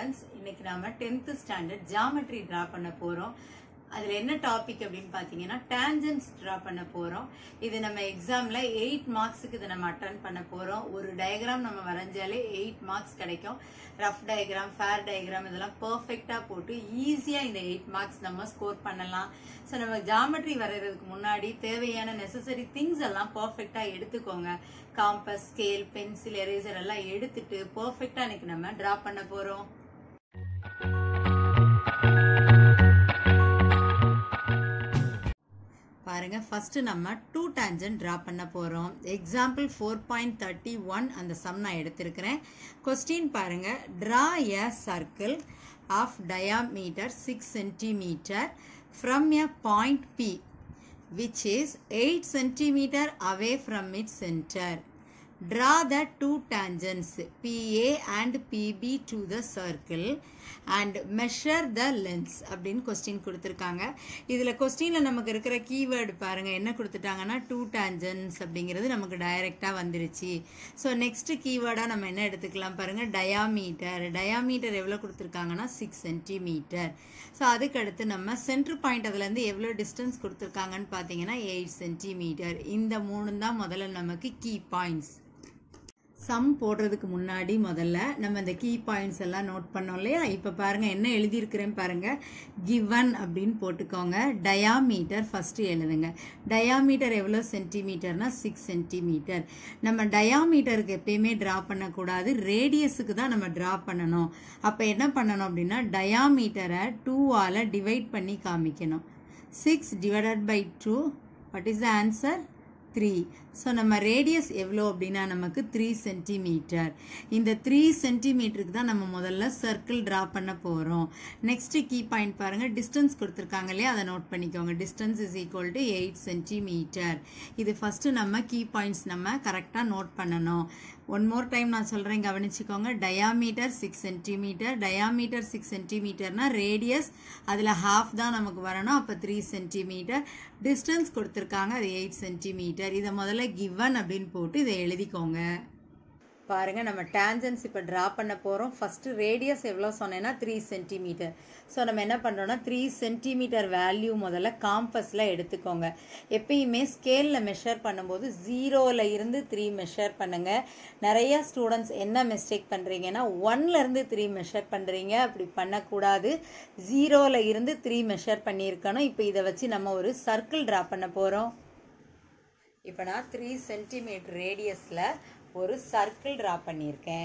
Students இன்னைக்கு நாம 10th standard geometry draw பண்ண போறோம் அதுல என்ன டாபிக் அப்படின்னு பாத்தீங்கன்னா டேஞ்சன்ஸ் டிரா பண்ண போறோம் இது நம்ம எக்ஸாம்ல எயிட் மார்க்ஸுக்கு இதை நம்ம அட்டன் பண்ண போறோம் ஒரு டயக்ராம் நம்ம வரைஞ்சாலே எயிட் மார்க்ஸ் கிடைக்கும் ரஃப் டயக்ராம் ஃபேர் டயக்ராம் இதெல்லாம் பெர்ஃபெக்டா போட்டு ஈஸியா இந்த எயிட் மார்க்ஸ் நம்ம ஸ்கோர் பண்ணலாம் ஸோ நம்ம ஜாமெட்ரி வரைகிறதுக்கு முன்னாடி தேவையான நெசசரி திங்ஸ் எல்லாம் பெர்ஃபெக்டா எடுத்துக்கோங்க காம்பஸ் ஸ்கேல் பென்சில் எரேசர் எல்லாம் எடுத்துட்டு பெர்ஃபெக்டா இன்னைக்கு நம்ம டிரா பண்ண போறோம் பாருங்க ஃபர்ஸ்ட் நம்ம டூ டேஞ்சன் டிரா பண்ண போறோம் example four point thirty one அந்த சம் நான் எடுத்திருக்கிறேன் கொஸ்டின் பாருங்க draw a circle of diameter six centimetre from a point P which is 8 centimeter away from its center. Draw the two tangents PA and PB to the circle and measure the lengths அப்படின்னு question கொடுத்துருக்காங்க இதில் கொஸ்டினில் நமக்கு இருக்கிற keyword பாருங்கள் என்ன கொடுத்துட்டாங்கன்னா two tangents அப்படிங்கிறது நமக்கு டைரெக்டாக வந்துருச்சு ஸோ நெக்ஸ்ட் கீவேர்டாக நம்ம என்ன எடுத்துக்கலாம் பாருங்கள் டயாமீட்டர் டயாமீட்டர் எவ்வளோ கொடுத்துருக்காங்கன்னா சிக்ஸ் சென்டிமீட்டர் ஸோ அதுக்கு அடுத்து நம்ம சென்டர் பாயிண்ட் அதுலேருந்து எவ்வளோ டிஸ்டன்ஸ் கொடுத்துருக்காங்கன்னு பார்த்தீங்கன்னா எயிட் சென்டிமீட்டர் இந்த மூணு தான் முதல்ல நமக்கு கீ பாயிண்ட்ஸ் சம் போடுறதுக்கு முன்னாடி முதல்ல நம்ம இந்த கீ பாயிண்ட்ஸ் எல்லாம் நோட் பண்ணோம் இல்லையா இப்போ பாருங்க என்ன எழுதியிருக்கிறேன் பாருங்க கிவன் அப்படின்னு போட்டுக்கோங்க டயாமீட்டர் ஃபர்ஸ்ட் எழுதுங்க டயாமீட்டர் எவ்வளோ சென்டிமீட்டர்னா சிக்ஸ் சென்டிமீட்டர் நம்ம டயாமீட்டருக்கு எப்பயுமே ட்ரா பண்ணக்கூடாது ரேடியஸுக்கு தான் நம்ம ட்ரா பண்ணணும் அப்போ என்ன பண்ணணும் அப்படின்னா டயாமீட்டரை டூவால் டிவைட் பண்ணி காமிக்கணும் six divided by two what is the answer three so நம்ம ரேடியஸ் எவ்வளோ அப்படின்னா நமக்கு த்ரீ சென்டிமீட்டர் இந்த த்ரீ சென்டிமீட்டருக்கு தான் நம்ம முதல்ல சர்க்கிள் ட்ரா பண்ண போகிறோம் நெக்ஸ்ட் கீ பாயிண்ட் பாருங்கள் டிஸ்டன்ஸ் கொடுத்துருக்காங்க இல்லையா அதை நோட் பண்ணிக்கோங்க distance is equal to eight centimetre இது ஃபஸ்ட்டு நம்ம கீ பாயிண்ட்ஸ் நம்ம கரெக்டாக நோட் பண்ணணும் ஒன் மோர் டைம் நான் சொல்கிறேன் கவனிச்சுக்கோங்க diameter six centimetre diameter six சென்டிமீட்டர்னா ரேடியஸ் அதில் ஹாஃப் தான் நமக்கு வரணும் அப்போ த்ரீ சென்டிமீட்டர் டிஸ்டன்ஸ் கொடுத்துருக்காங்க அது எயிட் சென்டிமீட்டர் இதை முதல்ல கிவன் அப்படின்னு போட்டு இதை எழுதிக்கோங்க பாருங்க நம்ம டேஞ்சன்ஸ் இப்போ ட்ரா பண்ண போகிறோம் ஃபர்ஸ்ட் ரேடியஸ் எவ்வளோ சொன்னேன்னா த்ரீ சென்டிமீட்டர் ஸோ நம்ம என்ன பண்ணுறோம்னா த்ரீ சென்டிமீட்டர் வேல்யூ முதல்ல காம்பஸில் எடுத்துக்கோங்க எப்பயுமே ஸ்கேலில் மெஷர் பண்ணும்போது ஜீரோவில் இருந்து த்ரீ மெஷர் பண்ணுங்கள் நிறைய ஸ்டூடெண்ட்ஸ் என்ன மிஸ்டேக் பண்ணுறீங்கன்னா ஒன்லேருந்து த்ரீ மெஷர் பண்ணுறீங்க அப்படி பண்ணக்கூடாது ஜீரோவில் இருந்து த்ரீ மெஷர் பண்ணியிருக்கணும் இப்போ இதை வச்சு நம்ம ஒரு சர்க்கிள் ட்ரா பண்ண போகிறோம் இப்போ நான் த்ரீ சென்டிமீட்டர் ரேடியஸில் ஒரு சர்க்கிள் ட்ரா பண்ணியிருக்கேன்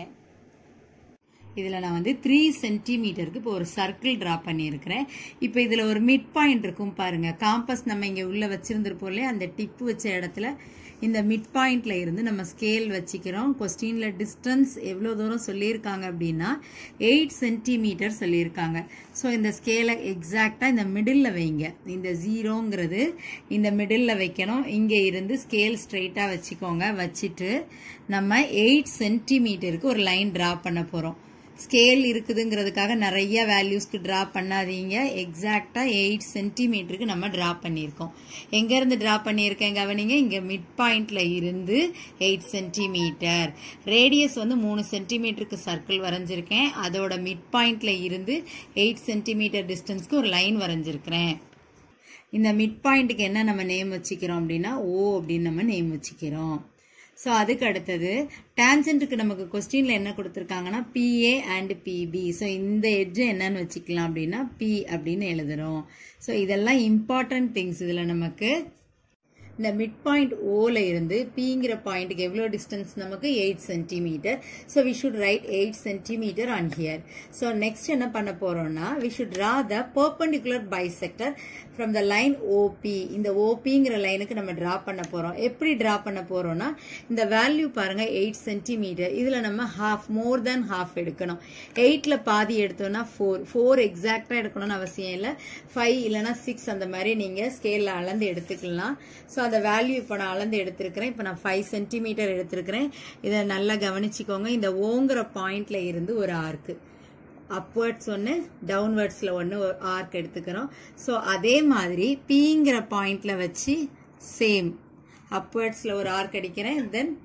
இதில் நான் வந்து த்ரீ சென்டிமீட்டருக்கு இப்போ ஒரு சர்க்கிள் ட்ரா பண்ணியிருக்கிறேன் இப்போ இதில் ஒரு மிட் பாயிண்ட் இருக்கும் பாருங்கள் காம்பஸ் நம்ம இங்கே உள்ளே வச்சுருந்துருப்போம் இல்லையா அந்த டிப்பு வச்ச இடத்துல இந்த மிட் பாயிண்ட்ல இருந்து நம்ம ஸ்கேல் வச்சுக்கிறோம் கொஸ்டினில் டிஸ்டன்ஸ் எவ்வளோ தூரம் சொல்லியிருக்காங்க அப்படின்னா எயிட் சென்டிமீட்டர் சொல்லியிருக்காங்க ஸோ இந்த ஸ்கேலை எக்ஸாக்டாக இந்த மிடில் வைங்க இந்த ஜீரோங்கிறது இந்த மிடில் வைக்கணும் இங்கே இருந்து ஸ்கேல் ஸ்ட்ரெயிட்டாக வச்சுக்கோங்க வச்சுட்டு நம்ம எயிட் சென்டிமீட்டருக்கு ஒரு லைன் ட்ரா பண்ண போகிறோம் ஸ்கேல் இருக்குதுங்கிறதுக்காக நிறைய வேல்யூஸ்க்கு ட்ரா பண்ணாதீங்க எக்ஸாக்டாக எயிட் சென்டிமீட்டருக்கு நம்ம ட்ரா பண்ணியிருக்கோம் எங்கேருந்து ட்ரா பண்ணியிருக்கேன் கவனிங்க இங்கே மிட் பாயிண்டில் இருந்து எயிட் சென்டிமீட்டர் ரேடியஸ் வந்து மூணு சென்டிமீட்டருக்கு சர்க்கிள் வரைஞ்சிருக்கேன் அதோட மிட் பாயிண்டில் இருந்து எயிட் சென்டிமீட்டர் டிஸ்டன்ஸ்க்கு ஒரு லைன் வரைஞ்சிருக்கிறேன் இந்த மிட் பாயிண்ட்டுக்கு என்ன நம்ம நேம் வச்சுக்கிறோம் அப்படின்னா ஓ அப்படின்னு நம்ம நேம் வச்சுக்கிறோம் ஸோ அதுக்கு அடுத்தது டேஞ்சன்ட்டுக்கு நமக்கு கொஸ்டினில் என்ன கொடுத்துருக்காங்கன்னா பிஏ அண்ட் பிபி ஸோ இந்த எட்ஜு என்னன்னு வச்சுக்கலாம் அப்படின்னா பி அப்படின்னு எழுதுறோம் ஸோ இதெல்லாம் இம்பார்ட்டன்ட் திங்ஸ் இதில் நமக்கு இந்த மிட் பாயிண்ட் ஓல இருந்து பிங்கிற பாயிண்ட்டுக்கு எவ்வளோ டிஸ்டன்ஸ் நமக்கு eight centimetre so we should write eight centimetre on here so next என்ன பண்ண போறோம்னா we should draw the perpendicular bisector from the line O P இந்த ஓபிங்கிற லைனுக்கு நம்ம ட்ரா பண்ண போறோம் எப்படி ட்ரா பண்ண போறோம்னா இந்த வேல்யூ பாருங்க எயிட் சென்டிமீட்டர் இதுல நம்ம ஹாஃப் மோர் தேன் ஹாஃப் எடுக்கணும் எயிட்ல பாதி எடுத்தோம்னா ஃபோர் ஃபோர் எக்ஸாக்டா எடுக்கணும்னு அவசியம் இல்லை ஃபைவ் இல்லைன்னா சிக்ஸ் அந்த மாதிரி நீங்க ஸ்கேல்ல அளந்து எடுத்துக்கலாம் ஸோ அந்த வேல்யூ இப்போ நான் அளந்து எடுத்திருக்கிறேன் இப்போ நான் ஃபைவ் சென்டிமீட்டர் எடுத்திருக்கிறேன் இதை நல்லா கவனிச்சுக்கோங்க இந்த ஓங்கிற பாயிண்ட்ல இருந்து ஒரு ஆர்க்கு அப்வர்ட்ஸ் ஒன்று டவுன்வர்ட்ஸில் ஒன்று ஆர்க் எடுத்துக்கிறோம் ஸோ அதே மாதிரி பிங்கிற பாயிண்ட்ல வச்சு சேம் அப்வர்ட்ஸில் ஒரு ஆர்க் அடிக்கிறேன் தென்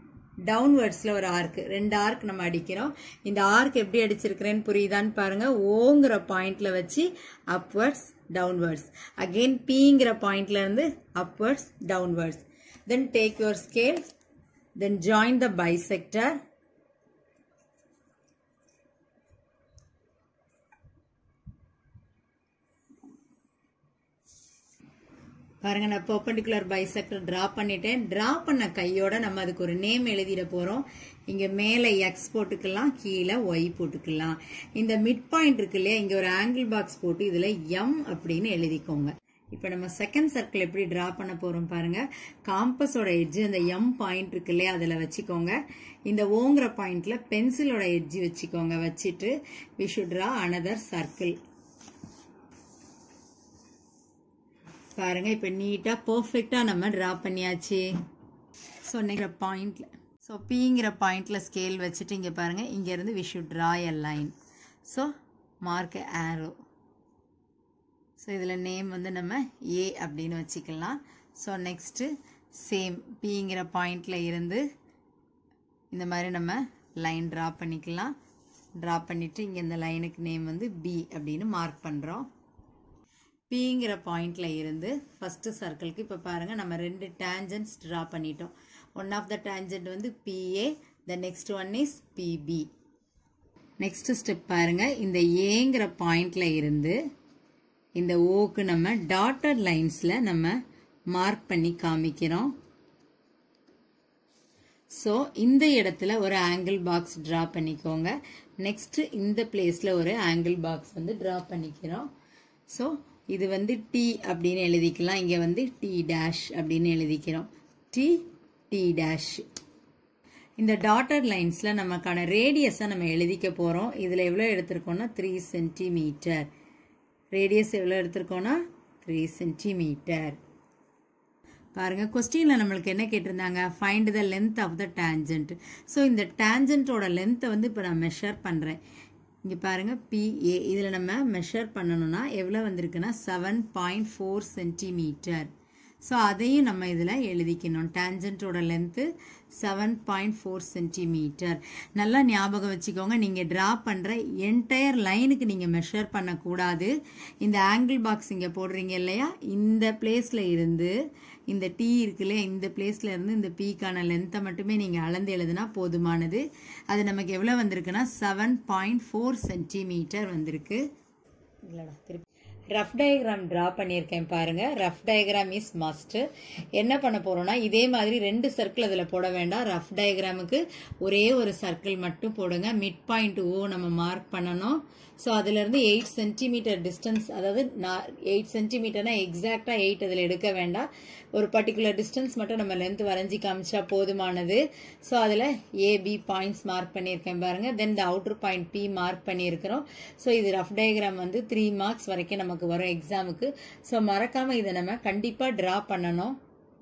டவுன்வர்ட்ஸில் ஒரு ஆர்க் ரெண்டு ஆர்க் நம்ம அடிக்கிறோம் இந்த ஆர்க் எப்படி அடிச்சிருக்கிறேன்னு புரியுதான்னு பாருங்க ஓங்கிற பாயிண்ட்ல வச்சு அப்வர்ட்ஸ் டவுன்வர்ட்ஸ் அகெயின் பிங்கிற பாயிண்ட்ல இருந்து upwards downwards then take your scale then join the bisector பாருங்க நான் பெர்பெண்டிகுலர் பைசெக்டர் டிரா பண்ணிட்டேன் டிரா பண்ண கையோட நம்ம அதுக்கு ஒரு நேம் எழுதிட போறோம் இங்க மேல எக்ஸ் போட்டுக்கலாம் கீழே ஒய் போட்டுக்கலாம் இந்த மிட் பாயிண்ட் இருக்கு இல்லையா இங்க ஒரு ஆங்கிள் பாக்ஸ் போட்டு இதுல எம் அப்படின்னு எழுதிக்கோங்க இப்போ நம்ம செகண்ட் சர்க்கிள் எப்படி டிரா பண்ண போறோம் பாருங்க காம்பஸோட எட்ஜ் அந்த எம் பாயிண்ட் இருக்கு இல்லையா அதில் வச்சுக்கோங்க இந்த ஓங்கிற பாயிண்ட்ல பென்சிலோட எட்ஜ் வச்சுக்கோங்க வச்சுட்டு we should draw another circle பாருங்க இப்போ நீட்டாக பர்ஃபெக்டாக நம்ம ட்ரா பண்ணியாச்சு ஸோ நெக்ஸ்ட் பாயிண்ட்ல ஸோ பிங்கிற பாயிண்ட்ல ஸ்கேல் வச்சுட்டு இங்கே பாருங்க இங்கேருந்து we should draw a line so mark arrow so இதில் நேம் வந்து நம்ம ஏ அப்படின்னு வச்சுக்கலாம் ஸோ நெக்ஸ்ட்டு சேம் பிங்கிற பாயிண்ட்ல இருந்து இந்த மாதிரி நம்ம லைன் ட்ரா பண்ணிக்கலாம் ட்ரா பண்ணிவிட்டு இங்கே இந்த லைனுக்கு நேம் வந்து பி அப்படின்னு மார்க் பண்ணுறோம் பிங்கிற பாயிண்ட்ல இருந்து ஃபர்ஸ்ட் சர்க்கிளுக்கு இப்போ பாருங்க நம்ம ரெண்டு டேஞ்சன்ஸ் ட்ரா பண்ணிட்டோம் ஒன் ஆஃப் த டேஞ்சன்ட் வந்து P A the next one is P B next step பாருங்க இந்த ஏங்கிற பாயிண்ட்ல இருந்து இந்த ஓக்கு நம்ம டாட்டட் லைன்ஸ்ல நம்ம மார்க் பண்ணி காமிக்கிறோம் ஸோ இந்த இடத்துல ஒரு ஆங்கிள் பாக்ஸ் ட்ரா பண்ணிக்கோங்க நெக்ஸ்ட் இந்த பிளேஸ்ல ஒரு ஆங்கிள் பாக்ஸ் வந்து ட்ரா பண்ணிக்கிறோம் ஸோ இது வந்து டி அப்படின்னு எழுதிக்கலாம் இங்கே வந்து டி டேஷ் அப்படின்னு எழுதிக்கிறோம் டி டி டேஷ் இந்த டாட்டர் லைன்ஸில் நமக்கான ரேடியஸை நம்ம எழுதிக்க போகிறோம் இதில் எவ்வளோ எடுத்திருக்கோம்னா த்ரீ சென்டிமீட்டர் ரேடியஸ் எவ்வளோ எடுத்திருக்கோம்னா த்ரீ சென்டிமீட்டர் பாருங்க கொஸ்டின்ல நம்மளுக்கு என்ன கேட்டிருந்தாங்க find the length of the tangent so இந்த டேஞ்சன்ட்டோட லென்த்தை வந்து இப்போ நான் மெஷர் பண்ணுறேன் இங்கே பாருங்க பிஏ இதில் நம்ம மெஷர் பண்ணணும்னா எவ்வளோ வந்திருக்குன்னா seven point four centimetre so அதையும் நம்ம இதில் எழுதிக்கணும் டேஞ்சன்ட்டோட length seven point four centimetre நல்லா ஞாபகம் வச்சுக்கோங்க நீங்கள் ட்ரா பண்ணுற என்டையர் லைனுக்கு நீங்கள் மெஷர் பண்ணக்கூடாது இந்த ஆங்கிள் பாக்ஸ் இங்கே போடுறீங்க இல்லையா இந்த பிளேஸில் இருந்து இந்த டி இருக்கு இல்லையா இந்த பிளேஸ்ல இருந்து இந்த பீக்கான லென்த்தை மட்டுமே நீங்கள் அளந்து எழுதுனா போதுமானது அது நமக்கு எவ்வளோ வந்திருக்குன்னா செவன் பாயிண்ட் ஃபோர் சென்டிமீட்டர் வந்திருக்கு இல்லைடா திருப்பி ரஃப் டயக்ராம் ட்ரா பண்ணியிருக்கேன் பாருங்க ரஃப் டயக்ராம் இஸ் மஸ்ட் என்ன பண்ண போறோம்னா இதே மாதிரி ரெண்டு சர்க்கிள் அதில் போட வேண்டாம் ரஃப் டயக்ராமுக்கு ஒரே ஒரு சர்க்கிள் மட்டும் போடுங்க மிட் பாயிண்ட் ஓ நம்ம மார்க் பண்ணணும் ஸோ அதுலேருந்து எயிட் சென்டிமீட்டர் டிஸ்டன்ஸ் அதாவது நான் எயிட் சென்டிமீட்டர்னா எக்ஸாக்டாக எயிட் அதில் எடுக்க வேண்டாம் ஒரு பர்டிகுலர் டிஸ்டன்ஸ் மட்டும் நம்ம லென்த் வரைஞ்சி காமிச்சா போதுமானது ஸோ அதில் ஏபி பாயிண்ட்ஸ் மார்க் பண்ணியிருக்கேன் பாருங்க then the outer point P mark பண்ணியிருக்கிறோம் ஸோ இது ரஃப் டயக்ராம் வந்து த்ரீ மார்க்ஸ் வரைக்கும் நமக்கு வரும் எக்ஸாமுக்கு ஸோ மறக்காமல் இதை நம்ம கண்டிப்பாக ட்ரா பண்ணணும்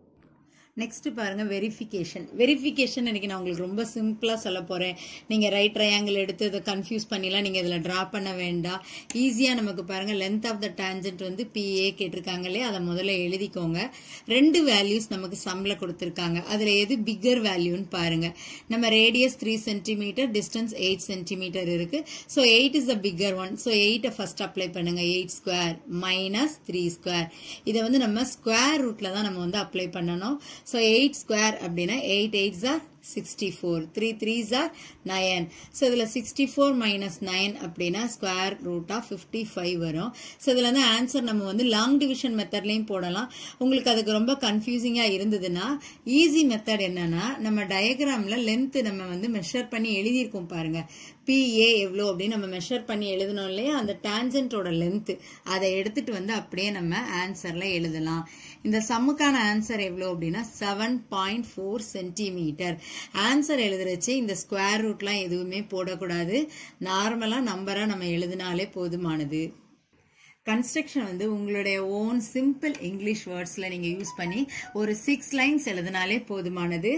நெக்ஸ்ட் பாருங்க வெரிஃபிகேஷன் வெரிஃபிகேஷன் இன்னைக்கு நான் உங்களுக்கு ரொம்ப சிம்பிளா சொல்ல போறேன் நீங்க ரைட் ட்ரையாங்கிள் எடுத்து இதை கன்ஃபியூஸ் பண்ணிலாம் நீங்க இதுல டிரா பண்ண வேண்டாம் ஈஸியா நமக்கு பாருங்க லென்த் ஆஃப் த டேஞ்சன்ட் வந்து பிஏ கேட்டிருக்காங்களே அதை முதல்ல எழுதிக்கோங்க ரெண்டு வேல்யூஸ் நமக்கு சம்ல கொடுத்துருக்காங்க அதுல எது பிக்கர் வேல்யூன்னு பாருங்க நம்ம radius three centimetre distance eight centimetre இருக்கு so eight is the bigger one so எயிட்டை ஃபர்ஸ்ட் அப்ளை பண்ணுங்க eight square minus three square இதை வந்து நம்ம ஸ்கொயர் ரூட்ல தான் நம்ம வந்து அப்ளை பண்ணணும் ஸோ எயிட் ஸ்கொயர் அப்படின்னா eight eights are sixty four three threes are nine so இதில் சிக்ஸ்டி ஃபோர் மைனஸ் நைன் அப்படின்னா square root of fifty five வரும் ஸோ இதில் வந்து ஆன்சர் நம்ம வந்து லாங் டிவிஷன் மெத்தட்லையும் போடலாம் உங்களுக்கு அதுக்கு ரொம்ப கன்ஃபியூசிங்காக இருந்ததுன்னா ஈஸி மெத்தட் என்னன்னா நம்ம டயக்ராமில் லென்த்து நம்ம வந்து மெஷர் பண்ணி எழுதியிருக்கோம் பாருங்க பிஏ எவ்வளோ அப்படின்னு நம்ம மெஷர் பண்ணி எழுதணும் இல்லையா அந்த டேஞ்சன்ட்டோட லென்த்து அதை எடுத்துட்டு வந்து அப்படியே நம்ம ஆன்சர்ல எழுதலாம் இந்த சம்முக்கான ஆன்சர் எவ்வளோ அப்படின்னா seven point four centimetre answer எழுதுறச்சு இந்த ஸ்கொயர் ரூட்லாம் எதுவுமே போடக்கூடாது நார்மலாக நம்பராக நம்ம எழுதினாலே போதுமானது கன்ஸ்ட்ரக்ஷன் வந்து உங்களுடைய ஓன் சிம்பிள் இங்கிலீஷ் வேர்ட்ஸில் நீங்கள் யூஸ் பண்ணி ஒரு சிக்ஸ் லைன்ஸ் எழுதினாலே போதுமானது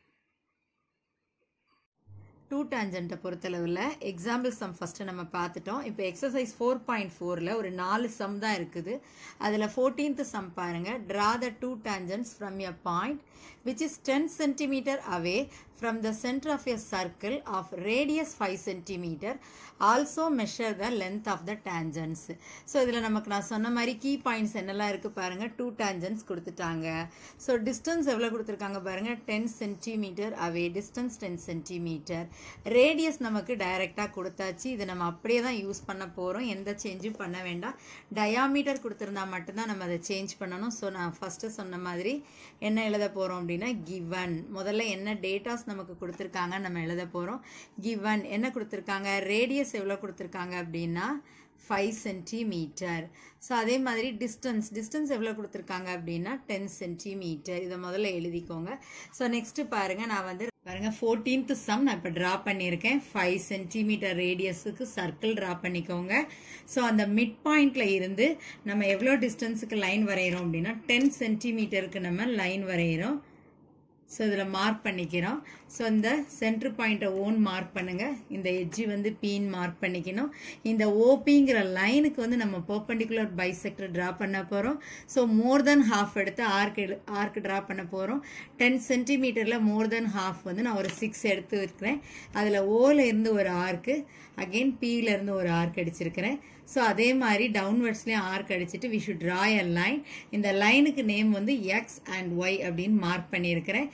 டூ டேஞ்சண்ட்டை பொறுத்தளவில் எக்ஸாம்பிள் சம் ஃபஸ்ட்டு நம்ம பார்த்துட்டோம் இப்போ எக்ஸசைஸ் ஃபோர் பாயிண்ட் ஃபோரில் ஒரு நாலு சம் தான் இருக்குது அதில் ஃபோர்டீன்த் சம் பாருங்கள் draw the two tangents from a point which is ten centimetre away from the center of a circle of radius 5 centimeter also measure the length of the tangents so இதில் நமக்கு நான் சொன்ன மாதிரி key points என்னெல்லாம் இருக்குது பாருங்கள் two tangents கொடுத்துட்டாங்க so distance எவ்வளோ கொடுத்துருக்காங்க பாருங்கள் ten centimetre away distance ten centimetre radius நமக்கு டைரெக்டாக கொடுத்தாச்சு இதை நம்ம அப்படியே தான் யூஸ் பண்ண போகிறோம் எந்த சேஞ்சும் பண்ண வேண்டாம் டயாமீட்டர் கொடுத்துருந்தா மட்டும்தான் நம்ம அதை சேஞ்ச் பண்ணணும் ஸோ நான் ஃபஸ்ட்டு சொன்ன மாதிரி என்ன எழுத போகிறோம் அப்படின்னா கிவன் முதல்ல என்ன டேட்டாஸ் நமக்கு கொடுத்துருக்காங்க நம்ம எழுத போகிறோம் கிவன் என்ன கொடுத்துருக்காங்க ரேடியஸ் எவ்வளோ கொடுத்துருக்காங்க அப்படின்னா ஃபைவ் சென்டிமீட்டர் ஸோ அதே மாதிரி டிஸ்டன்ஸ் டிஸ்டன்ஸ் எவ்வளோ கொடுத்துருக்காங்க அப்படின்னா டென் சென்டிமீட்டர் இதை முதல்ல எழுதிக்கோங்க ஸோ நெக்ஸ்ட்டு பாருங்கள் நான் வந்து பாருங்க ஃபோர்டீன்த் சம் நான் இப்போ ட்ரா பண்ணியிருக்கேன் ஃபைவ் சென்டிமீட்டர் ரேடியஸுக்கு சர்க்கிள் ட்ரா பண்ணிக்கோங்க ஸோ அந்த மிட் பாயிண்ட்ல இருந்து நம்ம எவ்வளோ டிஸ்டன்ஸுக்கு லைன் வரைகிறோம் அப்படின்னா டென் சென்டிமீட்டருக்கு நம்ம லைன் வரைகிறோம் ஸோ இதில் மார்க் பண்ணிக்கிறோம் ஸோ இந்த சென்டர் பாயிண்ட்டை ஓன் மார்க் பண்ணுங்கள் இந்த எட்ஜி வந்து பீன் மார்க் பண்ணிக்கணும் இந்த ஓபிங்கிற லைனுக்கு வந்து நம்ம பர்பண்டிகுலர் பைசெக்டர் ட்ரா பண்ண போகிறோம் ஸோ மோர் தென் ஹாஃப் எடுத்து ஆர்க் எடு ஆர்க் ட்ரா பண்ண போகிறோம் டென் சென்டிமீட்டரில் மோர் தென் ஹாஃப் வந்து நான் ஒரு சிக்ஸ் எடுத்து வைக்கிறேன் அதில் ஓல இருந்து ஒரு ஆர்க்கு அகெயின் பீல இருந்து ஒரு ஆர்க் அடிச்சிருக்கிறேன் ஸோ அதே மாதிரி டவுன்வர்ட்ஸ்லேயும் ஆர்க் அடிச்சுட்டு we should draw a line இந்த லைனுக்கு நேம் வந்து எக்ஸ் அண்ட் ஒய் அப்படின்னு மார்க் பண்ணியிருக்கிறேன்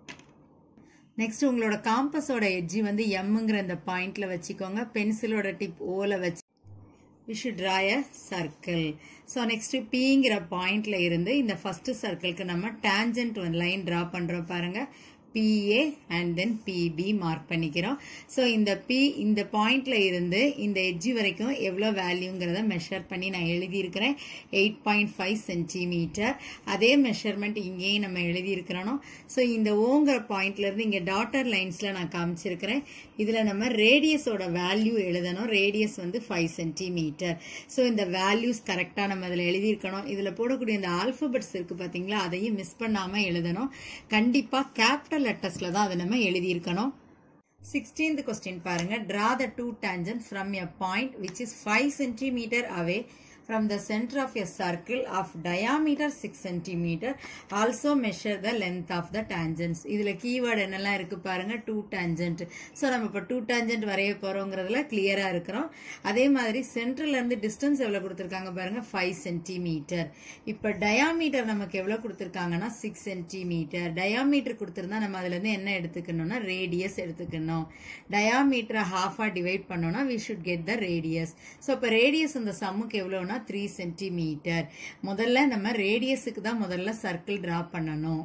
நெக்ஸ்ட் உங்களோட காம்பஸோட எட்ஜி வந்து எம்முங்கிற இந்த பாயிண்ட்ல வச்சுக்கோங்க பென்சிலோட டிப் ஓல வச்சு we should draw a circle so next பிங்கிற பாயிண்ட்ல இருந்து இந்த ஃபர்ஸ்ட் சர்க்கிள்க்கு நம்ம டேஞ்சன்ட் லைன் ட்ரா பண்றோம் பாருங்க PA and then PB mark பண்ணிக்கிறோம் ஸோ இந்த பி இந்த பாயிண்ட்ல இருந்து இந்த எட்ஜி வரைக்கும் எவ்வளோ வேல்யூங்கிறத மெஷர் பண்ணி நான் எழுதியிருக்கிறேன் எயிட் பாயிண்ட் ஃபைவ் சென்டிமீட்டர் அதே மெஷர்மெண்ட் இங்கேயும் நம்ம எழுதியிருக்கிறோம் ஸோ இந்த ஓங்கிற பாயிண்ட்ல இருந்து இங்கே டாட்டர் லைன்ஸ்ல நான் காமிச்சிருக்கிறேன் இதில் நம்ம ரேடியஸோட வேல்யூ எழுதணும் ரேடியஸ் வந்து ஃபைவ் சென்டிமீட்டர் ஸோ இந்த வேல்யூஸ் கரெக்டாக நம்ம இதில் எழுதியிருக்கணும் இதில் போடக்கூடிய இந்த ஆல்பபெட்ஸ் இருக்கு பார்த்தீங்களா அதையும் மிஸ் பண்ணாமல் எழுதணும் கண்டிப்பாக கேபிட்டல் லெட்டர்ஸ்ல தான் அதை நம்ம எழுதியிருக்கணும் சிக்ஸ்டீன்த் கொஸ்டின் பாருங்க draw the two tangent from a point which is five centimetre away from the center of a circle of diameter 6 centimeter also measure the length of the tangents இதுல keyword என்னெல்லாம் இருக்கு பாருங்க two tangent so நம்ம இப்போ two tangent வரைய போறோங்கிறதுல கிளியரா இருக்கிறோம் அதே மாதிரி சென்டர்ல இருந்து டிஸ்டன்ஸ் எவ்வளவு கொடுத்துருக்காங்க பாருங்க ஃபைவ் சென்டிமீட்டர் இப்போ டயாமீட்டர் நமக்கு எவ்வளவு கொடுத்துருக்காங்கன்னா சிக்ஸ் சென்டிமீட்டர் டயாமீட்டர் கொடுத்துருந்தா நம்ம அதுல இருந்து என்ன எடுத்துக்கணும்னா ரேடியஸ் எடுத்துக்கணும் டயாமீட்டரை ஹாஃபா டிவைட் பண்ணோம்னா we should get the radius so இப்போ ரேடியஸ் இந்த சம்முக்கு எவ்வளோனா த்ரீ சென்டிமீட்டர் முதல்ல நம்ம ரேடியஸுக்கு தான் முதல்ல சர்க்கிள் டிரா பண்ணணும்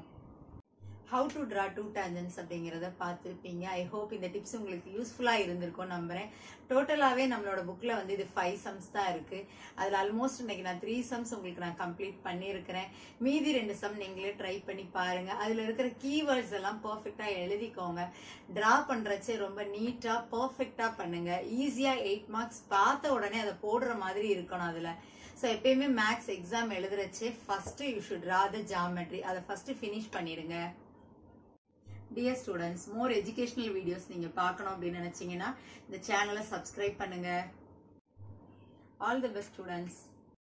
how to draw two tangents அப்படிங்கிறத பார்த்துருப்பீங்க ஐ ஹோப் இந்த டிப்ஸ் உங்களுக்கு யூஸ்ஃபுல்லாக இருந்திருக்கும் நம்புறேன் டோட்டலாகவே நம்மளோட புக்கில் வந்து இது ஃபைவ் சம்ஸ் தான் இருக்குது அதில் ஆல்மோஸ்ட் இன்னைக்கு நான் த்ரீ சம்ஸ் உங்களுக்கு நான் கம்ப்ளீட் பண்ணியிருக்கிறேன் மீதி ரெண்டு சம் நீங்களே ட்ரை பண்ணி பாருங்க அதில் இருக்கிற கீவேர்ட்ஸ் எல்லாம் பர்ஃபெக்டாக எழுதிக்கோங்க ட்ரா பண்ணுறச்சே ரொம்ப நீட்டாக பர்ஃபெக்டாக பண்ணுங்க ஈஸியாக எயிட் மார்க்ஸ் பார்த்த உடனே அதை போடுற மாதிரி இருக்கணும் அதில் ஸோ எப்பயுமே மேக்ஸ் எக்ஸாம் எழுதுறச்சே first you should draw the geometry அதை ஃபர்ஸ்ட் ஃபினிஷ் பண்ணிடுங்க dear students more educational videos நீங்கள் பார்க்கணும் அப்படின்னு நினச்சிங்கன்னா இந்த சேனலை சப்ஸ்கிரைப் பண்ணுங்க ஆல் தி பெஸ்ட் ஸ்டூடெண்ட்ஸ்